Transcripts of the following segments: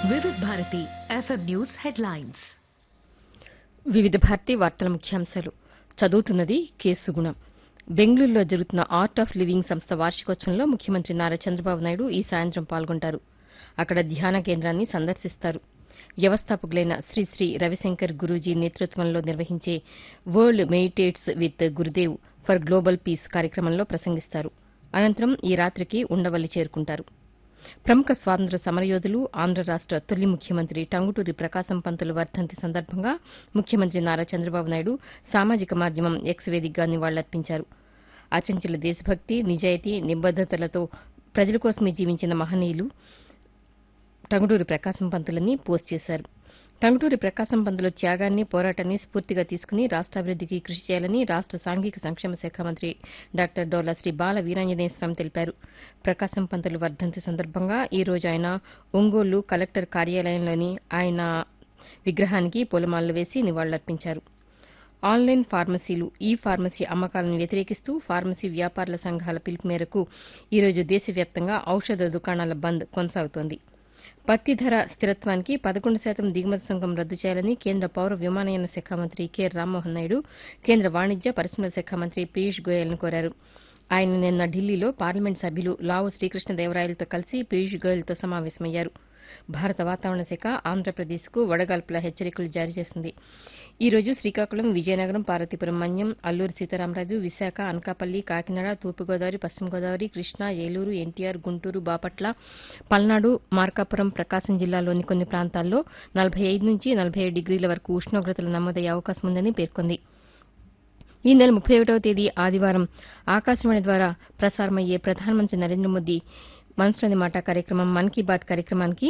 వివిధ Bharati FM news headlines వివిధ భారతి వార్తల ముఖ్యాంశాలు చదువుతున్నది కేసు గుణం బెంగళూరులో జరుగుతున్న ఆర్ట్ ఆఫ్ లివింగ్ సంస్థ వార్షికోత్సవంలో ముఖ్యమంత్రి నారా చంద్రబాబు నాయుడు ఈ సాయంత్రం పాల్గొంటారు అక్కడ ధ్యాన కేంద్రాన్ని సందర్శిస్తారు వ్యవస్థాపకులైన శ్రీ శ్రీ రవిశంకర్ గురూజీ నేతృత్వంలో నిర్వహించే world meditates with Gurudev for global peace కార్యక్రమంలో ప్రసంగిస్తారు అనంతరం ఈ రాత్రికి ఉండవల్లి చేరుకుంటారు ప్రముఖ స్వాతంత్ర సమరయోధులు ఆంధ్ర రాష్ట తొలి ముఖ్యమంత్రి టంగుటూరి ప్రకాశం పంతులు వర్ధంతి సందర్భంగా ముఖ్యమంత్రి నారా చంద్రబాబు నాయుడు సామాజిక మాధ్యమం ఎక్స్ వేదికగా నివాళులర్పించారు అచంచల దేశభక్తి నిజాయితీ నిబద్దతలతో ప్రజల కోసమే జీవించిన మహనీయులు టంగుటూరి ప్రకాశం పంతులని పోస్ట్ చేశారు టంగుటూరి ప్రకాశం పంతుల త్యాగాన్ని పోరాటాన్ని స్ఫూర్తిగా తీసుకుని రాష్టాభివృద్దికి కృషి చేయాలని రాష్ట సాంఘిక సంక్షేమ శాఖ మంత్రి డాక్టర్ డోలా శ్రీ బాల వీరాంజనేయ స్వామి తెలిపారు ప్రకాశం పంతులు వర్ధంతి సందర్భంగా ఈ రోజు ఆయన ఒంగోలు కలెక్టర్ కార్యాలయంలోని ఆయన విగ్రహానికి పూలమాలలు వేసి నివాళులర్పించారు ఆన్లైన్ ఫార్మసీలు ఈ ఫార్మసీ అమ్మకాలను వ్యతిరేకిస్తూ ఫార్మసీ వ్యాపారుల సంఘాల పిలుపు మేరకు ఈ రోజు దేశవ్యాప్తంగా ఔషధ దుకాణాల బంద్ కొనసాగుతోంది పత్తి ధర స్థిరత్వానికి పదకొండు శాతం దిగుమతి సుంకం రద్దు చేయాలని కేంద్ర పౌర విమానయాన శాఖ మంత్రి కె రామ్మోహన్ నాయుడు కేంద్ర వాణిజ్య పరిశ్రమల శాఖ మంత్రి పీయూష్ గోయల్ను కోరారు ఆయన నిన్న ఢిల్లీలో పార్లమెంట్ సభ్యులు లావు శ్రీకృష్ణదేవరాయలతో కలిసి పీయూష్ గోయల్తో సమావేశమయ్యారు భారత వాతావరణ శాఖ ఆంధ్రప్రదేశ్కు వడగాల్పుల హెచ్చరికలు జారీ చేసింది ఈ రోజు శ్రీకాకుళం విజయనగరం పార్వతీపురం మన్యం అల్లూరు సీతారామరాజు విశాఖ అనకాపల్లి కాకినాడ తూర్పుగోదావరి పశ్చిమ గోదావరి కృష్ణా ఏలూరు ఎన్టీఆర్ గుంటూరు బాపట్ల పల్నాడు మార్కాపురం ప్రకాశం జిల్లాలోని కొన్ని ప్రాంతాల్లో నలభై ఐదు నుంచి నలభై ఏడు డిగ్రీల వరకు ఉష్ణోగ్రతలు నమోదయ్యే అవకాశం ఉందని పేర్కొంది ఈ నెల ముప్పై ఒకటవ తేదీ ఆదివారం ఆకాశవాణి ద్వారా ప్రసారమయ్యే ప్రధానమంత్రి నరేంద్ర మోదీ మనసులోని మాట కార్యక్రమం మన్ కీ బాత్ కార్యక్రమానికి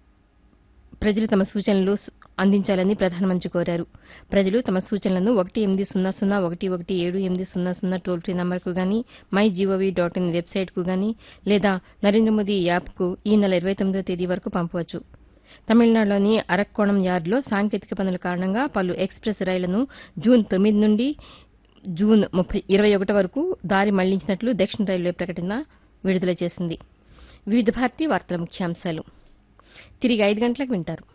ప్రజలు తమ సూచనలు స్- అందించాలని ప్రధానమంత్రి కోరారు ప్రజలు తమ సూచనలను ఒకటి ఎనిమిది సున్నా సున్నా ఒకటి ఒకటి ఏడు ఎనిమిది సున్నా సున్నా టోల్ ఫ్రీ నంబర్కు గాని మై జీఓవీ డాట్ ఇన్ వెబ్సైట్కు గాని లేదా నరేంద్ర మోదీ యాప్కు ఈ నెల ఇరవై తొమ్మిదో తేదీ వరకు పంపవచ్చు తమిళనాడులోని అరక్కోణం యార్డులో సాంకేతిక పనుల కారణంగా పలు ఎక్స్ప్రెస్ రైళ్లను జూన్ తొమ్మిది నుండి జూన్ ముప్పై ఇరవై ఒకటి వరకు దారి మళ్లించినట్లు దక్షిణ రైల్వే ప్రకటన విడుదల చేసింది వివిధ భారతి వార్తల ముఖ్యాంశాలు తిరిగి ఐదు గంటలకు వింటారు